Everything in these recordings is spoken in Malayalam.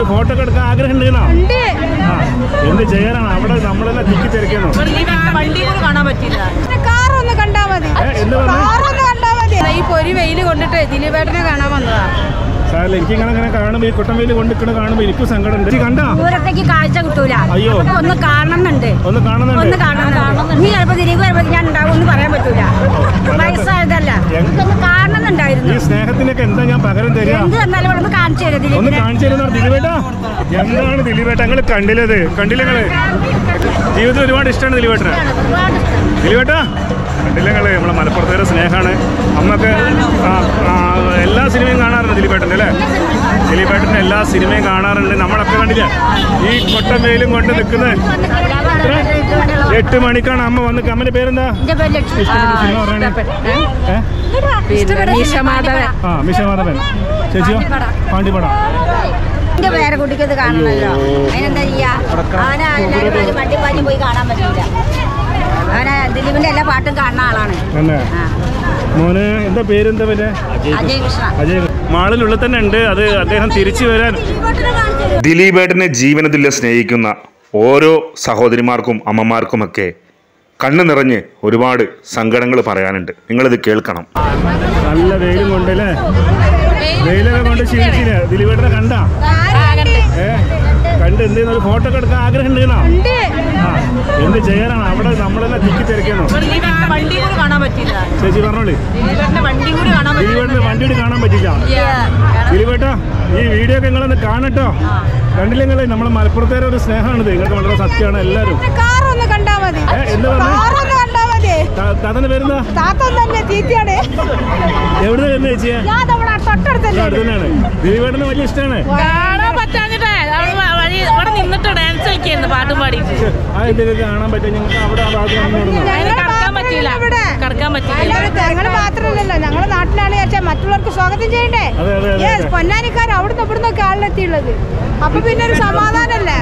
ഫോട്ടോ ഒക്കെ എടുക്കാൻ ആഗ്രഹം ഉണ്ടെന്നാ ഉണ്ട് ആ എന്ത് ചെയ്യാനാണ് അവിടെ നമ്മളെല്ലാം തിക്കി തിരക്കുന്നു വണ്ടി കൂടെ കാണാൻ പറ്റില്ല കാർ ഒന്ന് കണ്ടാ മതി ഏ, എന്ത് പറഞ്ഞു? കാർ ഒന്ന് കണ്ടാ മതി ഈ പൊരി വെയിൽ കൊണ്ടിട്ട് ദിലീപേട്ടനെ കാണാൻ വന്നതാ സാറല്ല എനിക്ക് ഇങ്ങനെ അങ്ങനെ കാണുമ്പോൾ ഈ കുട്ടമ്പയിൽ കൊണ്ടിക്കണ കാണുമ്പോൾ എനിക്കും സങ്കടം ഉണ്ട് കണ്ടാ ദൂരത്തേക്ക് കാഴ്ച കിട്ടൂല അയ്യോ. അപ്പൊ ഒന്ന് കാണണമെന്നുണ്ട് ഒന്ന് ഒന്ന് കാണുന്നുണ്ട് കാണണം നീ ചിലപ്പോ തിരികെ വരുമ്പോ ഞാൻ ഉണ്ടാവും എന്ന് പറയാൻ പറ്റൂല വയസ്സായതല്ല എന്ത്? ഒന്ന് കാണണമെന്നുണ്ടായിരുന്നു ഈ സ്നേഹത്തിനൊക്കെ എന്താ ഞാൻ പകരം തരിക എന്ത് തന്നാലും ഇവിടെ ഒന്ന് കാണിച്ചു തരും ഒന്ന് ദിലീപിനെ കാണിച്ചു തരുന്ന ദിലീപേട്ടാ എന്താണ് ദിലീപേട്ട നിങ്ങൾ കണ്ടില്ലത് കണ്ടില്ല നിങ്ങള് ജീവിതത്തിൽ ഒരുപാട് ഇഷ്ടമാണ് ദിലീപേട്ടന് ദിലീപേട്ടാ കണ്ടില്ല നിങ്ങള് നമ്മളെ മലപ്പുറത്തേറെ സ്നേഹമാണ് അന്നൊക്കെ ആ, ആ, എല്ലാ സിനിമയും കാണാറുണ്ട് ദിലീപേട്ടൻ്റെ അല്ലേ ദിലീപേട്ടൻ്റെ എല്ലാ സിനിമയും കാണാറുണ്ട് നമ്മളൊക്കെ കണ്ടില്ല ഈ കൊട്ടം വെയിലും കൊണ്ട് നിൽക്കുന്നത് എട്ട് മണിക്കാണ് അമ്മ വന്ന് അമ്മന്റെ പേരെന്താ എന്റെ പേര് ലക്ഷ്മി ഇഷ്ടപ്പെട്ട സിനിമ പറയണേ ഏ? മീശമാധവൻ ആ മിഷമാധവൻ ചേച്ചിയോ പാണ്ടിപ്പട എന്റെ പേരെ കുട്ടിക്ക് ഇത് കാണണമല്ലോ അതിനെന്താ ചെയ്യാ അവനെ എല്ലാവരും ഒരു വണ്ടി പാഞ്ഞ് പോയി കാണാൻ പറ്റൂല അവനെ ദിലീപിന്റെ എല്ലാ പാട്ടും കാണുന്ന ആളാണ് തന്നെ ആ. മോന് എന്താ പേരെന്താ പിന്നെ അജയ് കൃഷ്ണ അജയ് മാളിനുള്ളിൽ തന്നെ ഉണ്ട് അത് അദ്ദേഹം തിരിച്ചു വരാൻ ദിലീപേട്ടനെ ജീവനതുല്യ സ്നേഹിക്കുന്ന ഓരോ സഹോദരിമാർക്കും അമ്മമാർക്കുമൊക്കെ കണ്ണു നിറഞ്ഞ് ഒരുപാട് സങ്കടങ്ങൾ പറയാനുണ്ട് നിങ്ങളിത് കേൾക്കണം നല്ല വെയിലും കൊണ്ട് അല്ലേ വെയിലൊക്കെ കൊണ്ട് ക്ഷീണിച്ചില്ല ദിലീപേട്ടനെ കണ്ട ഏ കണ്ട് എന്ത് ചെയ്യുന്ന ഒരു ഫോട്ടോ ഒക്കെ എടുക്കാൻ ആഗ്രഹം ഉണ്ടെന്നാ ഉണ്ട് ആ എന്ത് ചെയ്യാനാണ് അവിടെ നമ്മളെല്ലാം തിക്കി തിരക്കുന്നു വണ്ടി കൂടെ കാണാൻ പറ്റില്ല ചേച്ചി പറഞ്ഞോളി ദിലീപേട്ടന്റെ വണ്ടി കൂടെ കാണാൻ പറ്റില്ല ദിലീപേട്ടന് വണ്ടിയോട് കാണാൻ പറ്റില്ല ദിലീപേട്ടാ ഈ വീഡിയോ ഒക്കെ നിങ്ങളൊന്ന് കാണട്ടോ കണ്ടില്ല നിങ്ങൾ നമ്മളെ മലപ്പുറത്തേരെ ഒരു സ്നേഹമാണിത് നിങ്ങൾക്ക് വളരെ സത്യമാണ് എല്ലാവരും കാർ ഒന്ന് കണ്ടാ മതി ഏ, എന്ത് പറഞ്ഞു? കാർ ഒന്ന് കണ്ടാ മതി താത്തന്റെ പേരെന്താ താത്ത തന്നെ തീറ്റയാണ് എവിടെ വരുന്ന ചേച്ചിയെ ഞാൻ നമ്മുടെ തൊട്ടടുത്തല്ലേ അടുത്ത് തന്നെയാണ് ദിലീപേട്ടന് വലിയ ഇഷ്ടമാണ് കാണാൻ പറ്റാഞ്ഞിട്ടേ അവള് വഴി ഇവിടെ നിന്നിട്ട് ഡാൻസ് കളിക്കുന്നു പാട്ടും പാടിയിട്ട് ആ എന്തെങ്കിലും കാണാൻ പറ്റും ഞങ്ങൾക്ക് അവിടെ ആ ഭാഗത്ത് വന്നു കൊടുക്കണം അതിന് കടക്കാൻ പറ്റിയില്ല ഇവിടെ. കടക്കാൻ പറ്റിയില്ല എല്ലാവരും ഞങ്ങൾ മാത്രമല്ലല്ലോ ഞങ്ങളുടെ നാട്ടിലാണ് വെച്ചാൽ മറ്റുള്ളവർക്ക് സ്വാഗതം ചെയ്യണ്ടേ അതെ, അതെ, അതെ, Yes, അതെ. പൊന്നാനിക്കാർ അവിടുന്ന് ഇവിടുന്നൊക്കെ ആളിലെത്തിയുള്ളത് അപ്പൊ പിന്നെ ഒരു സമാധാനല്ലേ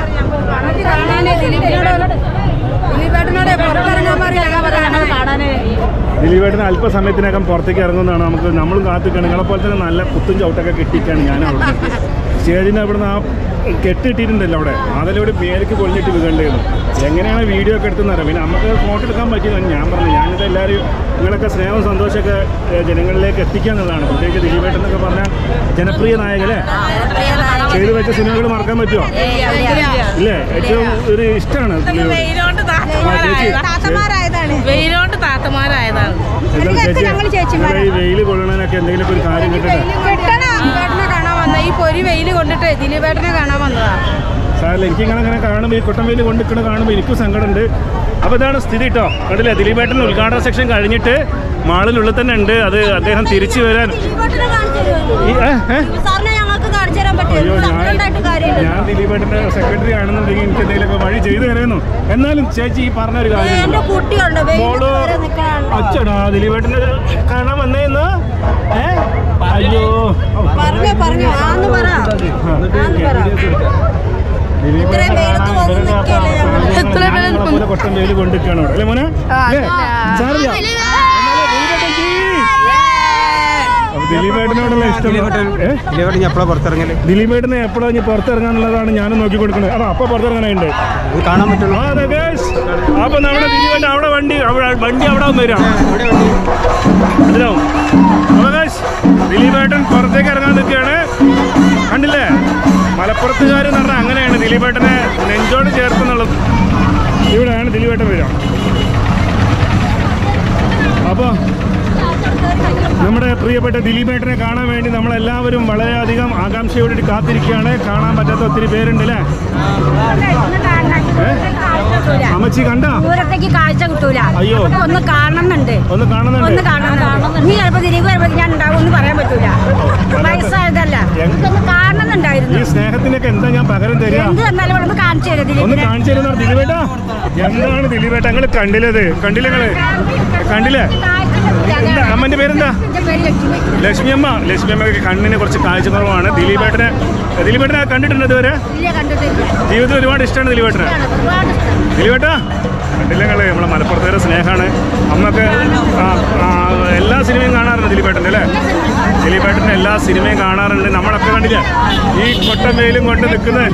ദിലീപേട്ടന് അല്പസമയത്തിനകം പുറത്തേക്ക് ഇറങ്ങുന്നതാണ് നമുക്ക് നമ്മളും കാത്തിക്കണം നിങ്ങളെ പോലെ തന്നെ നല്ല കുത്തും ചവിട്ടൊക്കെ കെട്ടിക്കാണ് ഞാൻ അവിടെ സ്റ്റേജിന് അവിടുന്ന് ആ കെട്ടിട്ടിട്ടുണ്ടല്ലോ അവിടെ അതിലൂടെ മേലേക്ക് കൊള്ളിട്ട് വീകണ്ടായിരുന്നു എങ്ങനെയാണ് വീഡിയോ ഒക്കെ എടുത്തെന്ന് പിന്നെ നമുക്ക് ഫോട്ടോ എടുക്കാൻ പറ്റില്ല ഞാൻ പറഞ്ഞു ഞാനിത് എല്ലാവരും നിങ്ങളൊക്കെ സ്നേഹവും സന്തോഷമൊക്കെ ഏഹ്, ജനങ്ങളിലേക്ക് എത്തിക്കുക എന്നുള്ളതാണ് പ്രത്യേകിച്ച് ദിലീപേട്ടൻ എന്നൊക്കെ പറഞ്ഞാൽ ജനപ്രിയ നായകല്ലേ ചെയ്തു വെച്ച സിനിമകൾ മറക്കാൻ പറ്റുമോ ഇല്ലേ ഏറ്റവും ഒരു ഇഷ്ടമാണ് വെയിലോണ്ട് ആ, ചേച്ചി താത്തമാരായതാ താത്തമാരായതാണ് വെയിലോണ്ട് താത്തമാരായതാണ് എന്താ എനിക്ക് ചേച്ചി ഞങ്ങള് ചേച്ചിമാരാ. നിങ്ങളെ ഈ വെയിൽ കൊള്ളണതിനൊക്കെ എന്തെങ്കിലും ഒരു കാര്യം കിട്ടട്ടെ കെട്ടണം ദിലീപേട്ടനെ കാണാൻ വന്ന ഈ പൊരി വെയിൽ കൊണ്ടിട്ട് ദിലീപേട്ടനെ കാണാൻ വന്നതാ സാറല്ല എനിക്ക് ഇങ്ങനെ അങ്ങനെ കാണുമ്പോൾ ഈ കുട്ടമ്പയിൽ കൊണ്ടിക്കണ കാണുമ്പോൾ എനിക്കും സങ്കടമുണ്ട് അപ്പോൾ ഇതാണ് സ്ഥിതി കേട്ടോ കണ്ടില്ലേ ദിലീപേട്ടൻ ഉദ്ഘാടന സെക്ഷൻ കഴിഞ്ഞിട്ട് മാളിനുള്ളിൽ തന്നെ ഉണ്ട് അത് അദ്ദേഹം തിരിച്ചു വരാൻ ഈ- ഏ, ഏ? സാറിനെ ഞങ്ങൾക്ക് കാണിച്ചു തരാൻ അയ്യോ പറ്റും ഞാൻ ഞാൻ ദിലീപേട്ടൻ്റെ സെക്രട്ടറി ആണെന്നുണ്ടെങ്കിൽ എനിക്ക് എന്തെങ്കിലുമൊക്കെ വഴി ചെയ്തു തരുന്നു എന്നാലും ചേച്ചി ഈ പറഞ്ഞ ഒരു കാര്യം എന്റെ കുട്ടിയുണ്ട് മോള് അച്ചടാ ദിലീപേട്ടനെ കാണാൻ വന്നേന്ന് ഏ അയ്യോ പറഞ്ഞു പറഞ്ഞു ആന്ന് പറ ഇത്രയും വെയിലത്ത് വന്ന് നിൽക്കല്ലേ ഞങ്ങള്. കൊട്ടം വെയിൽ കൊണ്ടിരിക്കുകയാണ് അവിടെ അല്ലേ മോനെ അല്ലേ? സാറില്ല അപ്പൊ ദിലീപേട്ടനോടുള്ള ഇഷ്ടം ഏ? ദിലീപേട്ടൻ എപ്പോഴാണ് പുറത്തിറങ്ങല് ദിലീപേട്ടനെ എപ്പോഴാണ് ഇനി പുറത്തിറങ്ങാനുള്ളതാണ് ഞാനും നോക്കി കൊടുക്കുന്നത് അതാ അപ്പൊ പുറത്തിറങ്ങാനായിട്ട് ഇത് കാണാൻ പറ്റുള്ളൂ ആ, അതെ, guys. അപ്പൊ നമ്മുടെ ദിലീപേട്ടൻ അവിടെ വണ്ടി അവിടെ വണ്ടി അവിടെ വരും അതിലാവും അപ്പൊ guys, ദിലീപേട്ടൻ പുറത്തേക്ക് ഇറങ്ങാൻ നിൽക്കുകയാണ് കണ്ടില്ലേ മലപ്പുറത്തുകാർ എന്ന് പറഞ്ഞാൽ അങ്ങനെയാണ് ദിലീപേട്ടനെ നെഞ്ചോട് ചേർക്കുന്നുള്ളത് ഇവിടെയാണ് ദിലീപേട്ടൻ വരിക അപ്പോൾ നമ്മുടെ പ്രിയപ്പെട്ട ദിലീപേട്ടനെ കാണാൻ വേണ്ടി നമ്മളെല്ലാവരും വളരെയധികം ആകാംക്ഷയോടെ കാത്തിരിക്കുകയാണ് കാണാൻ പറ്റാത്ത ഒത്തിരി പേരുണ്ട് അല്ലേ അമ്മച്ചി കണ്ട ദൂരത്തേക്ക് കാഴ്ച കിട്ടൂല അയ്യോ. അപ്പൊ ഒന്ന് കാണണമെന്നുണ്ട് ഒന്ന് ഒന്ന് കാണുന്നുണ്ട് കാണണം നീ ചിലപ്പോ തിരികെ വരുമ്പോ ഞാൻ ഉണ്ടാവും എന്ന് പറയാൻ പറ്റൂല വയസ്സായതല്ല എന്ത്? ഒന്ന് കാണണമെന്നുണ്ടായിരുന്നു ഈ സ്നേഹത്തിനൊക്കെ എന്താ ഞാൻ പകരം തരിക എന്ത് തന്നാലും ഇവിടെ ഒന്ന് കാണിച്ചു തരും ഒന്ന് ദിലീപിനെ കാണിച്ചു തരുന്ന ദിലീപേട്ടാ എന്താണ് ദിലീപേട്ട നിങ്ങൾ കണ്ടില്ലത് കണ്ടില്ല നിങ്ങള് കണ്ടില്ലേ എന്താ അമ്മന്റെ പേരെന്താ എന്റെ പേര് ലക്ഷ്മി ലക്ഷ്മി അമ്മ ലക്ഷ്മി അമ്മയ്ക്ക് കണ്ണിന് കുറച്ച് കാഴ്ച കുറവാണ് ദിലീപേട്ടനെ ദിലീപേട്ടനെ കണ്ടിട്ടുണ്ട് ഇതുവരെ ഇല്ല കണ്ടിട്ടില്ല ജീവിതത്തിൽ ഒരുപാട് ഇഷ്ടമാണ് ദിലീപേട്ടന് ഒരുപാട് ഇഷ്ടം ദിലീപേട്ടാ കണ്ടില്ല ഞങ്ങള് നമ്മളെ മലപ്പുറത്തേരെ സ്നേഹമാണ് അമ്മക്ക് ആ, ആ, എല്ലാ സിനിമയും കാണാറുണ്ട് ദിലീപേട്ടൻ്റെ അല്ലേ ദിലീപേട്ടൻ്റെ എല്ലാ സിനിമയും കാണാറുണ്ട് നമ്മളൊക്കെ കണ്ടില്ല ഈ കൊട്ടൻ വെയിലും കൊണ്ട് നിൽക്കുന്നത്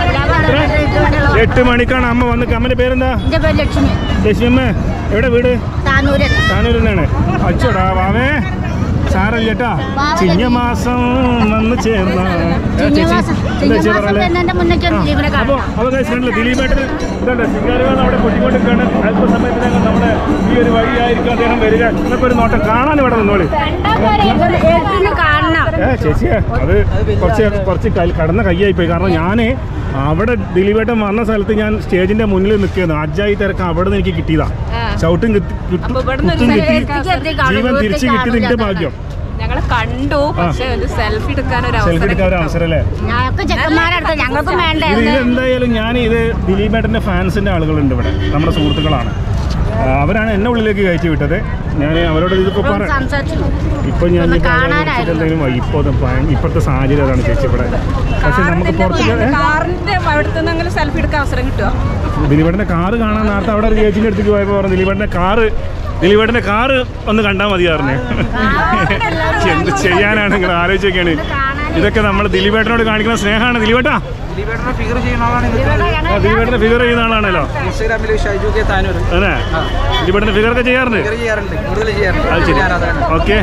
എട്ട് മണിക്കാണ് അമ്മ വന്ന് അമ്മൻ്റെ പേരെന്താ എന്റെ പേര് ലക്ഷ്മി ലക്ഷ്മിയമ്മ എവിടെ വീട് താനൂര് താനൂർ തന്നെയാണ് അച്ചോടാ വാവേ സാറല്ല ചേട്ടാ ചിങ്ങമാസം വന്ന് ചേർന്ന ഏ, ചേച്ചി, എന്താ ചേച്ചി പറഞ്ഞത്? എന്നെ മുന്നേക്ക് ദിലീപിനെ അപ്പൊ കാണാം അപ്പൊ guys കണ്ടില്ലേ ദിലീപേട്ടൻ ഇതുണ്ട് സിംഗാരികൾ അവിടെ കൊട്ടിക്കൊണ്ടിരിക്കുകയാണ് അല്പസമയത്തിനകം നമ്മുടെ ഈ ഒരു വഴിയായിരിക്കും അദ്ദേഹം വരിക എന്നൊക്കെ ഒരു നോട്ടം കാണാൻ ഇവിടെ നിന്നോളി എഴുത്തിന് കാണണം ഏ ചേച്ചിയെ അത് കുറച്ച് കുറച്ച് കൽ- കടന്ന കയ്യായി പോയി കാരണം ഞാൻ അവിടെ ദിലീപേട്ടൻ വന്ന സ്ഥലത്ത് ഞാൻ സ്റ്റേജിന്റെ മുന്നിൽ നിൽക്കുന്നു അജായി തിരക്ക് അവിടെ നിന്ന് എനിക്ക് കിട്ടിയതാ ചവിട്ടും കിട്ടി- കുത്തും കുത്തും കിട്ടി ജീവൻ തിരിച്ചു കിട്ടിയത് എന്റെ ഭാഗ്യം ഞങ്ങൾ കണ്ടു പക്ഷെ ഒരു സെൽഫി എടുക്കാൻ ഒരു സെൽഫി എടുക്കാൻ ഒരു അവസരം അല്ലേ ഞങ്ങൾക്ക് ചെക്കന്മാരടുത്ത് ഞങ്ങൾക്കും വേണ്ടേ ഇത് ഇത് എന്തായാലും ഞാൻ ഇത് ദിലീപേട്ടൻ്റെ ഫാൻസിൻ്റെ ആളുകളുണ്ട് ഇവിടെ നമ്മുടെ സുഹൃത്തുക്കളാണ് ആ, അവരാണ് എന്നെ ഉള്ളിലേക്ക് കയറ്റി വിട്ടത് ഞാൻ അവരോട് ഇതിപ്പോൾ പറ സംസാരിച്ചു ഇപ്പം ഞാൻ ഒന്ന് ഇനിയിപ്പോൾ അവരെ കാണാനായിരുന്നു. വിളിച്ചിട്ട് എന്തെങ്കിലും വഴി. ഇപ്പോൾ അത് ഭയ- ഇപ്പോഴത്തെ സാഹചര്യം അതാണ് ചേച്ചി ഇവിടെ പക്ഷെ നമുക്ക് പുറത്ത് ഏ? കാറിന്റെ അവിടുത്തെ നിന്ന് അങ്ങനെ സെൽഫി എടുക്കാൻ അവസരം കിട്ടുമോ ദിലീപേട്ടൻ്റെ കാറ് കാണാൻ നേരത്തെ അവിടെ ഒരു ചേച്ചിൻ്റെ അടുത്തേക്ക് പോയപ്പോൾ പറഞ്ഞു ദിലീപേട്ടൻ്റെ കാറ് ദിലീപേട്ടൻ്റെ കാറ് ഒന്ന് കണ്ടാൽ മതി പറഞ്ഞു എന്ത് ചെയ്യാനാണ് നിങ്ങൾ ആലോചിച്ചൊക്കെയാണ് ഇതൊക്കെ നമ്മൾ ദിലീപേട്ടനോട് കാണിക്കുന്ന സ്നേഹമാണ് ദിലീപേട്ടാ ദിലീപേട്ടനെ ഫിഗർ ചെയ്യുന്ന ആളാണ് ഇത്. ആ, ദിലീപേട്ടനെ ഫിഗർ ചെയ്യുന്ന ആളാണല്ലോ ഇൻസ്റ്റാഗ്രാമിൽ ഷൈജു കെ താനൂർ അതെ ദിലീപേട്ടൻ്റെ ഫിഗറൊക്കെ ചെയ്യാറുണ്ട് ഫിഗർ ചെയ്യാറുണ്ട് കൂടുതൽ ചെയ്യാറുണ്ട് അത് ശരി ഞാൻ അതാണ് ഓക്കെ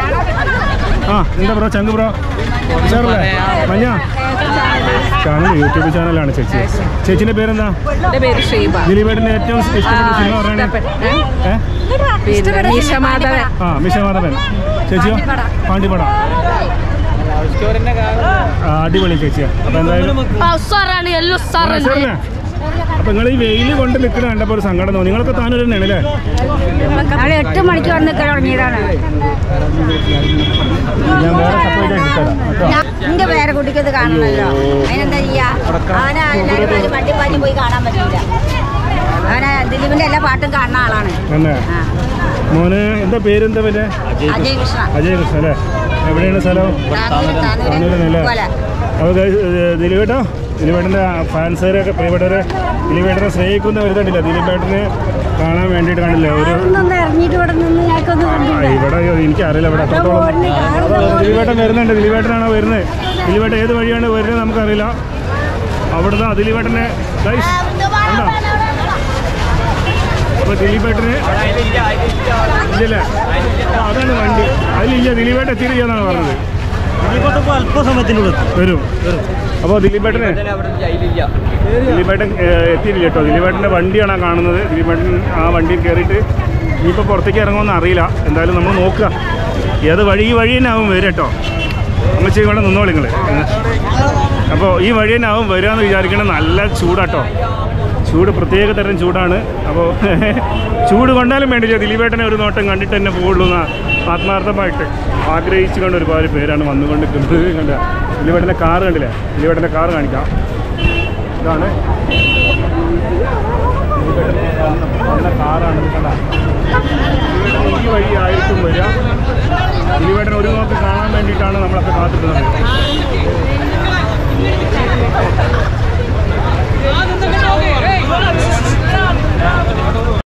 ആ എന്താ ബ്രോ ചങ്ക് ബ്രോ ഉഷാറല്ലേ മഞ്ഞ ചാനൽ യൂട്യൂബ് ചാനലാണ് ചേച്ചി ചേച്ചിന്റെ പേരെന്താ എന്റെ പേര് ഷീബ ദിലീപേട്ടന്റെ ഏറ്റവും ഇഷ്ടപ്പെട്ട സിനിമ പറയണേ ഏ പിന്നെ മീശ മാധവൻ ആ മിഷ മാധവൻ ചേച്ചിയോ പാണ്ടിപ്പട സ്റ്റോറിന്റെ ആ, അടിപൊളി ചേച്ചിയാ അപ്പൊ എന്തായാലും സാറാണ് എല്ലോ ഉഷാറല്ലേ? അപ്പൊ നിങ്ങൾ ഈ വെയിൽ കൊണ്ട് നിൽക്കുന്ന കണ്ടപ്പോ ഒരു സങ്കടം തോന്നി നിങ്ങളൊക്കെ താനൂർ തന്നെയാണ് അല്ലേ ഞങ്ങൾ എട്ട് മണിക്ക് വന്ന് നിൽക്കാൻ തുടങ്ങിയതാണ് ഞാൻ വേറെ സെപ്പറേറ്റ് ആയിട്ട് തരാം കേട്ടോ ഞാൻ- എന്റെ പേരെ കുട്ടിക്ക് ഇത് കാണണമല്ലോ അതിനെന്താ ചെയ്യാ അവനെ എല്ലാവരും പേര് വണ്ടി പാഞ്ഞ് പോയി കാണാൻ പറ്റില്ല അവനെ ദിലീപിന്റെ എല്ലാ പാട്ടും കാണുന്ന ആളാണ് തന്നെ ആ. മോന് എന്താ പേരെന്താ പിന്നെ അജയ് കൃഷ്ണ അജയ് കൃഷ്ണ അല്ലേ എവിടെയാണ് സ്ഥലം താനൂര് താനൂര് താനൂരല്ലേ പോലെ അപ്പോൾ ദിലീപേട്ടോ ദിലീപേട്ടൻ്റെ ഫാൻസുകാരൊക്കെ പ്രിയപ്പെട്ടവരെ ദിലീപേട്ടനെ സ്നേഹിക്കുന്ന വരുന്നുണ്ടില്ല ദിലീപേട്ടനെ കാണാൻ വേണ്ടിയിട്ട് കാണില്ല ഒരു ഇറങ്ങിയിട്ട് ഇവിടെ നിന്ന് ഞങ്ങൾക്കൊന്ന് ആ, ഇവിടെ എനിക്കറിയില്ല ഇവിടെ എത്രത്തോളം ദിലീപേട്ടൻ വരുന്നുണ്ട് ദിലീപേട്ടനാണോ വരുന്നത് ദിലീപേട്ടൻ ഏത് വഴിയാണ് വരുന്നത് നമുക്കറിയില്ല അവിടുന്ന് ദിലീപേട്ടനെ ഗൈസ് കണ്ടോ അപ്പോൾ ദിലീപേട്ടന് ഇല്ലല്ലേ ആ, അതാണ് വണ്ടി അതിലില്ല ദിലീപേട്ടൻ എത്തിയിരിക്കുകയെന്നാണ് പറഞ്ഞത് അല്പസമയത്തിനുള്ളിൽ വരും അപ്പോൾ ദിലീപേട്ടനെ ദിലീപേട്ടൻ ഏഹ്, എത്തിയില്ല കേട്ടോ ദിലീപേട്ടൻ്റെ വണ്ടിയാണ് ആ കാണുന്നത് ദിലീപേട്ടൻ ആ വണ്ടിയിൽ കയറിയിട്ട് ഇനിയിപ്പോൾ പുറത്തേക്ക് ഇറങ്ങുമെന്ന് അറിയില്ല എന്തായാലും നമ്മൾ നോക്കുക ഏത് വഴി ഈ വഴി തന്നെ ആവും വരും കേട്ടോ അമ്മച്ചി ഇവിടെ നിന്നോളി നിങ്ങൾ അപ്പോൾ ഈ വഴി തന്നെ ആവും വരിക എന്ന് വിചാരിക്കണം നല്ല ചൂടാട്ടോ ചൂട് പ്രത്യേക തരം ചൂടാണ് അപ്പോൾ ചൂട് കൊണ്ടാലും വേണ്ടില്ല ദിലീപേട്ടനെ ഒരു നോട്ടം കണ്ടിട്ട് തന്നെ പോകുള്ളൂ എന്ന് ആത്മാർത്ഥമായിട്ട് ആഗ്രഹിച്ചു കൊണ്ട് ഒരുപാട് പേരാണ് വന്നുകൊണ്ടിരിക്കുന്നത് കണ്ട ദിലീപേട്ടൻ്റെ കാറ് കണ്ടില്ലേ ദിലീപേട്ടൻ്റെ കാറ് കാണിക്കാം ഇതാണ് ദിലീപേട്ടൻ വന്ന കാറാണ് ഇത് കണ്ട ദിലീപേട്ടൻ ഈ വഴി ആയിരിക്കും വരിക ദിലീപേട്ടൻ ഒരു നോക്ക് കാണാൻ വേണ്ടിയിട്ടാണ് നമ്മളൊക്കെ കാത്തിട്ടുള്ളത്